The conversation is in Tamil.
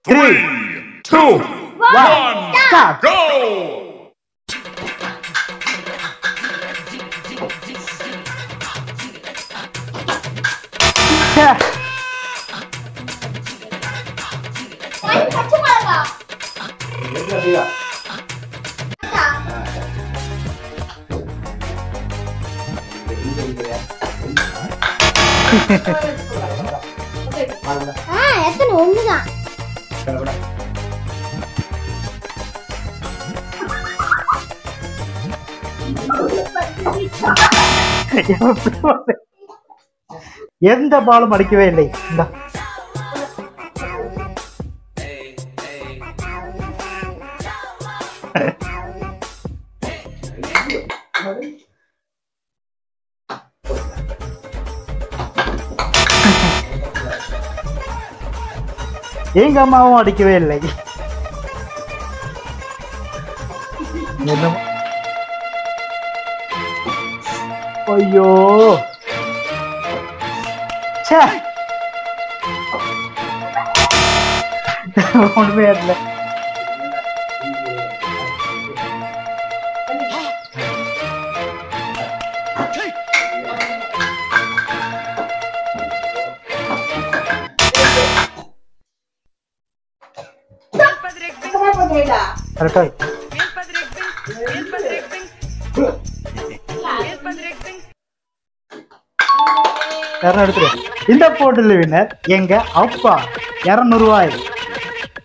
Three two one start Go! பச்சை மிளகா ஆ எத்தனை ஒண்ணுதான் எந்த பாலும் அடிக்கவே இல்லை இந்தா. எங்க அம்மாவும் அடிக்கவே இல்லை என்ன ஐயோ ச்சே ஒண்ணுமே இல்லை கரெக்டா யாரும் எடுத்துரு இந்த போட்டில் வினர் எங்க அப்பா இருநூறு ரூபாய்